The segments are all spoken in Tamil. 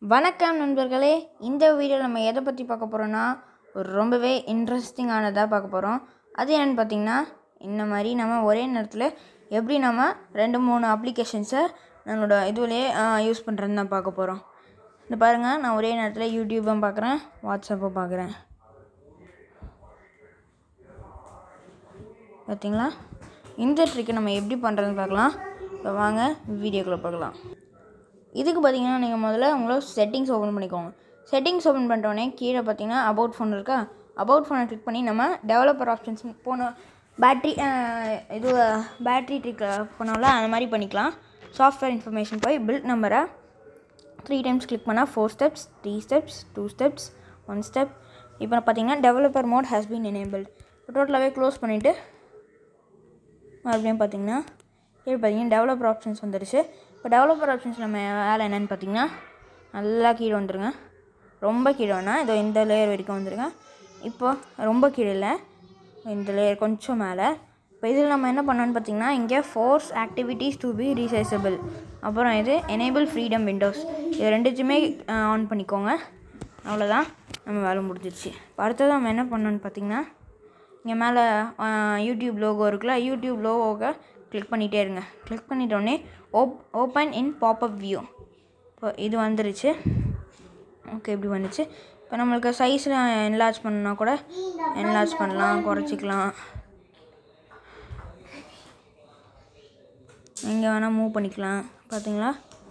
வணக்கம் நண்பர்களே இந்த வீடியோவில் நம்ம எதை பற்றி பார்க்க போகிறோன்னா ஒரு ரொம்பவே இன்ட்ரெஸ்டிங்கானதாக பார்க்க போகிறோம் அது என்னென்னு பார்த்தீங்கன்னா இந்த மாதிரி நம்ம ஒரே நேரத்தில் எப்படி நம்ம ரெண்டு மூணு அப்ளிகேஷன்ஸை நம்மளோட இதுலேயே யூஸ் பண்ணுறதுன்னு தான் பார்க்க போகிறோம் இந்த பாருங்கள் நான் ஒரே நேரத்தில் யூடியூப்பும் பார்க்குறேன் வாட்ஸ்அப்பும் பார்க்குறேன் பார்த்தீங்களா இந்த ட்ரிக்கை நம்ம எப்படி பண்ணுறதுன்னு பார்க்கலாம் இப்போ வாங்க வீடியோக்குள்ளே பார்க்கலாம் இதுக்கு பார்த்தீங்கன்னா நீங்கள் முதல்ல உங்களோட செட்டிங்ஸ் ஓப்பன் பண்ணிக்கோங்க செட்டிங்ஸ் ஓப்பன் பண்ணிட்டோடனே கீழே பார்த்தீங்கன்னா அபவுட் ஃபோன் இருக்கா அபவுட் ஃபோனை கிளிக் பண்ணி நம்ம டெவலப்பர் ஆப்ஷன்ஸ் போன பேட்ரி இது பேட்ரி ட்ரிக் பண்ணோம்ல அந்த மாதிரி பண்ணிக்கலாம் சாஃப்ட்வேர் இன்ஃபர்மேஷன் போய் பில்ட் நம்பரை த்ரீ டைம்ஸ் கிளிக் பண்ணால் four steps three steps two steps one step இப்போ பார்த்தீங்கன்னா developer mode has been enabled இப்போ டோட்டலாகவே க்ளோஸ் பண்ணிவிட்டு மறுபடியும் பார்த்தீங்கன்னா கீழே பார்த்தீங்கன்னா டெவலப்பர் ஆப்ஷன்ஸ் வந்துடுச்சு இப்போ டெவலப்பர் ஆப்ஷன்ஸ் நம்ம வேலை என்னென்னு பார்த்தீங்கன்னா நல்லா கீழே வந்துருங்க ரொம்ப கீழே வேணால் இதோ இந்த லேயர் வரைக்கும் வந்துருங்க இப்போ ரொம்ப கீழே இல்லை இந்த லேயர் கொஞ்சம் மேலே இப்போ இதில் நம்ம என்ன பண்ணோன்னு பார்த்தீங்கன்னா இங்கே force activities to be resizable அப்புறம் இது எனேபிள் ஃப்ரீடம் விண்டோஸ் இது ரெண்டுத்தையுமே ஆன் பண்ணிக்கோங்க அவ்வளோதான் நம்ம வேலை முடிஞ்சிருச்சு இப்போ அடுத்தது நம்ம என்ன பண்ணோன்னு பார்த்தீங்கன்னா இங்கே மேலே யூடியூப் லோகோ இருக்குல்ல யூடியூப் லோகோவை கிளிக் பண்ணிகிட்டே இருங்க கிளிக் பண்ணிட்டோடனே ஓப் ஓப்பன் இன் பாப்அப் வியூ இப்போ இது வந்துருச்சு ஓகே இப்படி வந்துச்சு இப்போ நம்மளுக்கு சைஸில் என்லார்ஜ் பண்ணனா கூட என்லார்ஜ் பண்ணலாம் குறைச்சிக்கலாம் எங்கே வேணால் மூவ் பண்ணிக்கலாம் பார்த்தீங்களா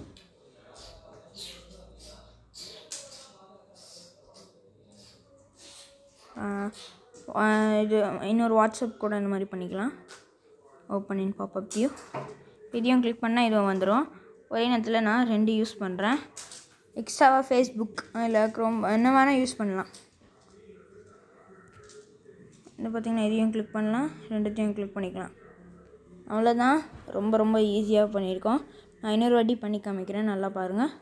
இது இன்னொரு வாட்ஸ்அப் கூட இந்த மாதிரி பண்ணிக்கலாம் ஓப்பன் இன் பாப்அப் வியூ இதையும் கிளிக் பண்ணால் இதுவும் வந்துடும் ஒரே நேரத்தில் நான் ரெண்டு யூஸ் பண்ணுறேன் எக்ஸ்ட்ராவாக ஃபேஸ்புக் இல்லை க்ரோம் என்ன வேணால் யூஸ் பண்ணலாம் இந்த பார்த்திங்கன்னா இதையும் கிளிக் பண்ணலாம் ரெண்டுத்தையும் கிளிக் பண்ணிக்கலாம் அவ்வளோதான் ரொம்ப ரொம்ப ஈஸியாக பண்ணியிருக்கோம் நான் இன்னொரு வாட்டி பண்ணி காமிக்கிறேன் நல்லா பாருங்கள்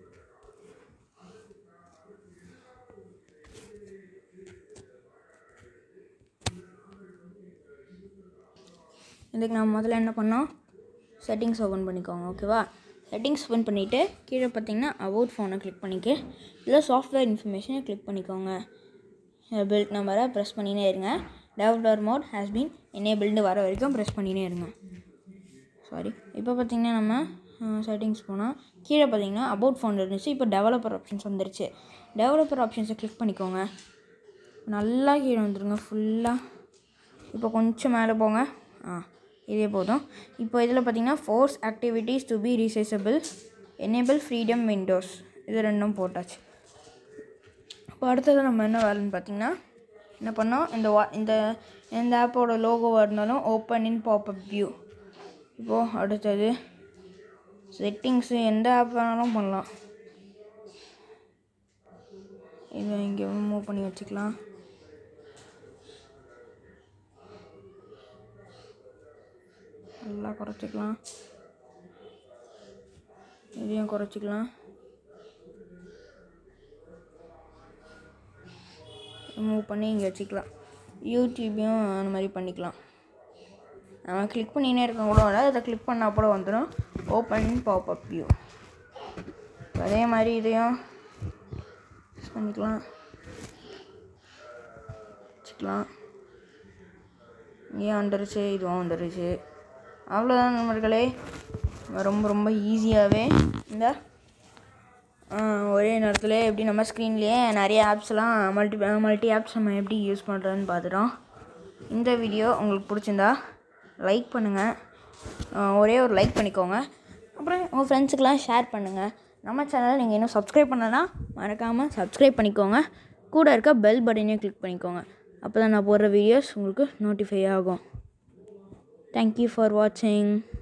இதுக்கு நம்ம முதல்ல என்ன பண்ணோம் செட்டிங்ஸ் ஓப்பன் பண்ணிக்கோங்க ஓகேவா செட்டிங்ஸ் ஓப்பன் பண்ணிவிட்டு கீழே பார்த்தீங்கன்னா அபவுட் ஃபோனை கிளிக் பண்ணிக்க இல்லை சாஃப்ட்வேர் இன்ஃபர்மேஷனை கிளிக் பண்ணிக்கோங்க பில்ட் நம்பரை ப்ரெஸ் பண்ணினே இருங்க developer mode has been enabled வர வரைக்கும் ப்ரெஸ் பண்ணினே இருங்க சாரி இப்போ பார்த்தீங்கன்னா நம்ம செட்டிங்ஸ் போனால் கீழே பார்த்தீங்கன்னா அபவுட் ஃபோன் இருந்துச்சு இப்போ டெவலப்பர் ஆப்ஷன்ஸ் வந்துருச்சு டெவலப்பர் ஆப்ஷன்ஸை கிளிக் பண்ணிக்கோங்க நல்லா கீழே வந்துடுங்க ஃபுல்லாக இப்போ கொஞ்சம் மேலே போங்க ஆ இதே போதும் இப்போ இதில் பார்த்தீங்கன்னா force activities to be resizable enable freedom windows இது ரெண்டும் போட்டாச்சு இப்போ அடுத்தது நம்ம என்ன வேலைன்னு பார்த்தீங்கன்னா என்ன பண்ணோம் இந்த வா இந்த எந்த ஆப்போட லோகோவாக இருந்தாலும் ஓப்பன் இன் பாப்அப் வியூ இப்போது அடுத்தது செட்டிங்ஸு எந்த ஆப் வேணாலும் பண்ணலாம் இதை இங்கே மூவ் பண்ணி வச்சுக்கலாம் நல்லா குறைச்சிக்கலாம் இதையும் குறைச்சிக்கலாம் மூவ் பண்ணி இங்கே வச்சுக்கலாம் யூடியூப்பையும் அந்த மாதிரி பண்ணிக்கலாம் நம்ம கிளிக் பண்ணினே இருக்க கூட இல்லை அதை கிளிக் பண்ணால் கூட வந்துடும் ஓப்பன் பாப்அப் வியூ அதே மாதிரி இதையும் பண்ணிக்கலாம் வச்சுக்கலாம் இங்கேயும் வந்துருச்சு இதுவும் வந்துருச்சு அவ்வளோதான் நண்பர்களே ரொம்ப ரொம்ப ஈஸியாகவே இந்த ஒரே நேரத்தில் எப்படி நம்ம ஸ்க்ரீன்லேயே நிறைய ஆப்ஸ்லாம் மல்டி மல்டி ஆப்ஸ் நம்ம எப்படி யூஸ் பண்ணுறதுன்னு பார்த்துட்டோம் இந்த வீடியோ உங்களுக்கு பிடிச்சிருந்தா லைக் பண்ணுங்கள் ஒரே ஒரு லைக் பண்ணிக்கோங்க அப்புறம் உங்கள் ஃப்ரெண்ட்ஸுக்கெலாம் ஷேர் பண்ணுங்கள் நம்ம சேனலை நீங்கள் இன்னும் சப்ஸ்கிரைப் பண்ணலன்னா மறக்காமல் சப்ஸ்கிரைப் பண்ணிக்கோங்க கூட இருக்க பெல் பட்டனையும் கிளிக் பண்ணிக்கோங்க அப்போ தான் நான் போடுற வீடியோஸ் உங்களுக்கு நோட்டிஃபை ஆகும் தேங்க்யூ ஃபார் வாட்சிங்